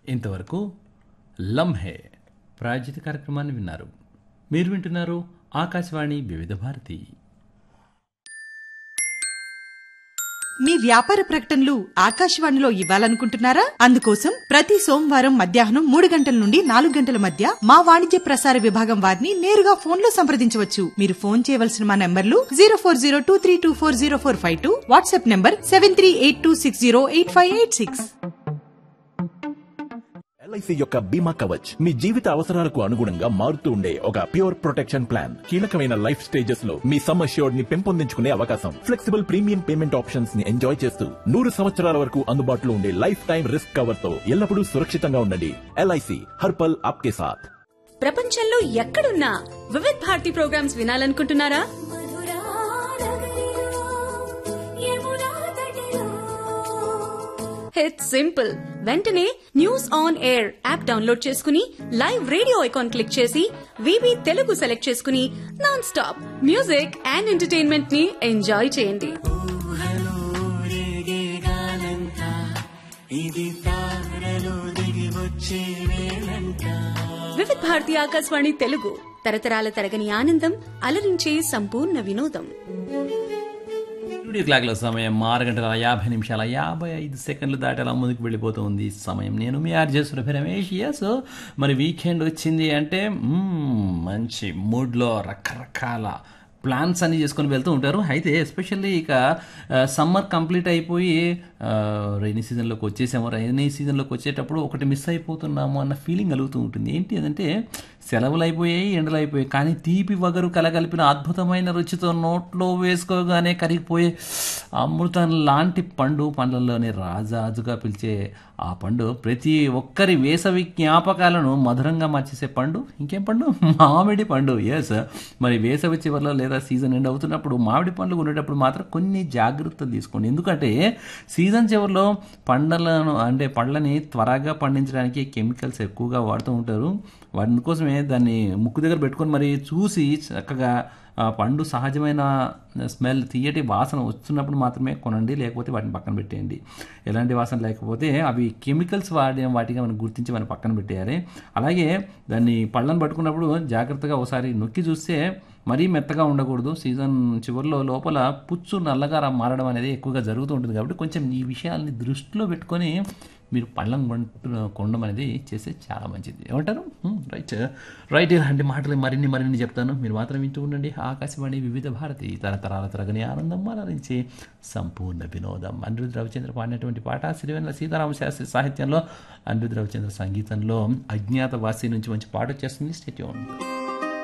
ఇంతవరకు లంహే ప్రాయోజిత కార్యక్రమాన్ని విన్నారు మీరు వింటున్నారు ఆకాశవాణి వివిధ భారతి మీ వ్యాపార ప్రకటనలు ఆకాశవాణిలో ఇవ్వాలనుకుంటున్నారా అందుకోసం ప్రతి సోమవారం మధ్యాహ్నం మూడు గంటల నుండి నాలుగు గంటల మధ్య మా వాణిజ్య ప్రసార విభాగం వారిని నేరుగా ఫోన్ లో సంప్రదించవచ్చు మీరు ఫోన్ చేయవలసిన మా నంబర్లు zero four zero two three two four zero four five two WhatsApp number seven three eight two six zero eight five eight six LIC యొక్క బీమా కవచ్ మీ జీవిత అవసరాలకు అనుగుణంగా మారుతూ ఉండే ఒక ప్యూర్ ప్రొటెక్షన్ ప్లాన్ కీలకమైన లైఫ్ స్టేజెస్ లో మీ సమ్ అష్యూర్డ్ ని పెంపొందించుకునే అవకాశం ఫ్లెక్సిబుల్ ప్రీమియం పేమెంట్ ఆప్షన్స్ ని ఎంజాయ్ చేస్తూ నూరు సంవత్సరాల వరకు అందుబాటులో ఉండే లైఫ్ టైం రిస్క్ కవర్ తో ఎల్లప్పుడూ సురక్షితంగా ఉండండి ఎల్ఐసి హర్పల్ ఆప్కే సాథ్ ప్రపంచంలో ఎక్కడున్నా వివిధ్ భారతి ప్రోగ్రామ్స్ వినాలనుకుంటున్నారా ఇట్స్ సింపుల్ వెంటనే news on air app download చేసుకుని లైవ్ రేడియో ఐకాన్ క్లిక్ చేసి వివి తెలుగు సెలెక్ట్ చేసుకుని non stop music and entertainment ని ఎంజాయ్ చేయండి వివిధ్ భారతి ఆకాశవాణి తెలుగు తరతరాల తరగని ఆనందం అలరించే సంపూర్ణ వినోదం స్టూడియో క్లాక్లో సమయం ఆరు గంటల యాభై నిమిషాల యాభై ఐదు సెకండ్లు దాటి అలా ముందుకు వెళ్ళిపోతుంది సమయం నేను మీ ఆర్జే సురభి రమేష్ ఎస్ మరి వీకెండ్ వచ్చింది అంటే మ్మ్, మంచి మూడ్లో రకరకాల ప్లాన్స్ అన్ని చేసుకొని వెళ్తూ ఉంటారు అయితే ఎస్పెషల్లీ ఇక సమ్మర్ కంప్లీట్ అయిపోయి రైనీ సీజన్లోకి వచ్చేసాము రైనీ సీజన్లోకి వచ్చేటప్పుడు ఒకటి మిస్ అయిపోతున్నాము అన్న ఫీలింగ్ కలుగుతూ ఉంటుంది ఏంటి అదంటే సెలవులు అయిపోయాయి ఎండలు అయిపోయాయి కానీ తీపి వగరు కలగలిపిన అద్భుతమైన రుచితో నోట్లో వేసుకోగానే కరిగిపోయే అమృతం లాంటి పండు పండ్లలోనే రాజాజుగా పిలిచే ఆ పండు ప్రతి ఒక్కరి వేసవి జ్ఞాపకాలను మధురంగా మార్చేసే పండు ఇంకేం పండు మామిడి పండు ఎస్ మరి వేసవి చివరిలో లేదా సీజన్ ఎండ్ అవుతున్నప్పుడు మామిడి పండ్లు కొనేటప్పుడు మాత్రం కొన్ని జాగ్రత్తలు తీసుకోండి ఎందుకంటే సీజన్ చివరిలో పండ్లను అంటే పండ్లని త్వరగా పండించడానికి కెమికల్స్ ఎక్కువగా వాడుతూ ఉంటారు వాటి కోసమే దాన్ని ముక్కు దగ్గర పెట్టుకొని మరి చూసి చక్కగా ఆ పండు సహజమైన స్మెల్ తీయటి వాసన వస్తున్నప్పుడు మాత్రమే కొనండి లేకపోతే వాటిని పక్కన పెట్టేయండి ఎలాంటి వాసన లేకపోతే అవి కెమికల్స్ వాడే వాటిగా మనం గుర్తించి మనం పక్కన పెట్టేయాలి అలాగే దాన్ని పళ్ళను పట్టుకున్నప్పుడు జాగ్రత్తగా ఒకసారి నొక్కి చూస్తే మరీ మెత్తగా ఉండకూడదు సీజన్ చివరిలో లోపల పుచ్చు నల్లగా రా- మారడం అనేది ఎక్కువగా జరుగుతూ ఉంటుంది కాబట్టి కొంచెం ఈ విషయాల్ని దృష్టిలో పెట్టుకొని మీరు పళ్ళం కొంటు కొండం అనేది చేస్తే చాలా మంచిది ఏమంటారు హ్మ్, రైట్ రైట్ ఇలాంటి మాటలు మరిన్ని మరిన్ని చెప్తాను మీరు మాత్రం వింటూ ఉండండి ఆకాశవాణి వివిధ భారతి తరతరాల తరగని ఆనందం అలరించి సంపూర్ణ వినోదం అనిరుద్ధ రవిచంద్ర పాడినటువంటి పాట సిరివెన్నెల సీతారామ శాస్త్రి సాహిత్యంలో అనిరుద్ధ రవిచంద్ర సంగీతంలో అజ్ఞాతవాసి నుంచి మంచి పాట వచ్చేస్తుంది స్టేట్యూన్